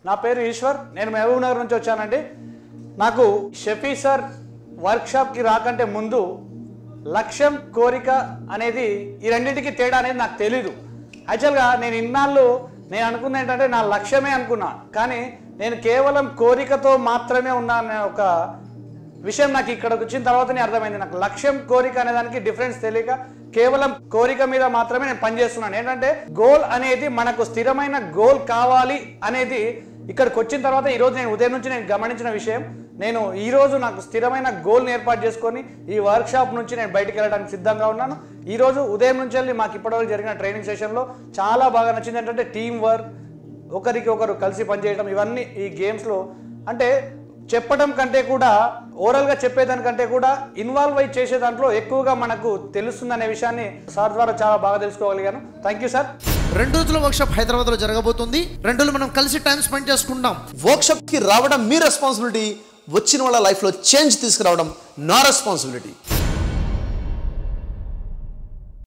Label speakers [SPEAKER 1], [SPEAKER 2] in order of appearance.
[SPEAKER 1] నా పేరు ఈశ్వర్ నేను మహబూబ్ నగర్ నుంచి వచ్చానండి నాకు షఫీ సార్ వర్క్షాప్కి రాకంటే ముందు లక్ష్యం కోరిక అనేది ఈ రెండింటికి తేడా అనేది నాకు తెలీదు యాక్చువల్గా నేను ఇన్నాళ్ళు నేను అనుకున్న ఏంటంటే నా లక్ష్యమే అనుకున్నా కానీ నేను కేవలం కోరికతో మాత్రమే ఉన్నా అనే ఒక విషయం నాకు ఇక్కడికి వచ్చిన తర్వాతనే అర్థమైంది నాకు లక్ష్యం కోరిక అనే దానికి డిఫరెన్స్ తెలియక కేవలం కోరిక మీద మాత్రమే నేను పనిచేస్తున్నాను ఏంటంటే గోల్ అనేది మనకు స్థిరమైన గోల్ కావాలి అనేది ఇక్కడికి వచ్చిన తర్వాత ఈ రోజు నేను ఉదయం నుంచి నేను గమనించిన విషయం నేను ఈ రోజు నాకు స్థిరమైన గోల్ని ఏర్పాటు చేసుకొని ఈ వర్క్ షాప్ నుంచి నేను బయటికి వెళ్ళడానికి సిద్ధంగా ఉన్నాను ఈ రోజు ఉదయం నుంచి వెళ్ళి మాకు ఇప్పటివరకు జరిగిన ట్రైనింగ్ సెషన్లో చాలా బాగా నచ్చింది ఏంటంటే టీం వర్క్ ఒకరికి ఒకరు కలిసి పనిచేయడం ఇవన్నీ ఈ గేమ్స్లో అంటే చెప్పడం కంటే కూడా ఓరల్గా చెప్పేదానికంటే కూడా ఇన్వాల్వ్ అయి చేసే దాంట్లో ఎక్కువగా మనకు తెలుస్తుందనే విషయాన్ని సార్ ద్వారా చాలా బాగా తెలుసుకోగలిగాను థ్యాంక్ యూ సార్
[SPEAKER 2] రెండు రోజుల వర్క్షాప్ హైదరాబాద్లో జరగబోతుంది రెండు రోజులు మనం కలిసి టైం స్పెండ్ చేసుకుంటాం
[SPEAKER 3] వర్క్షాప్కి రావడం మీ రెస్పాన్సిబిలిటీ వచ్చిన వాళ్ళ లైఫ్లో చేంజ్ తీసుకురావడం నా రెస్పాన్సిబిలిటీ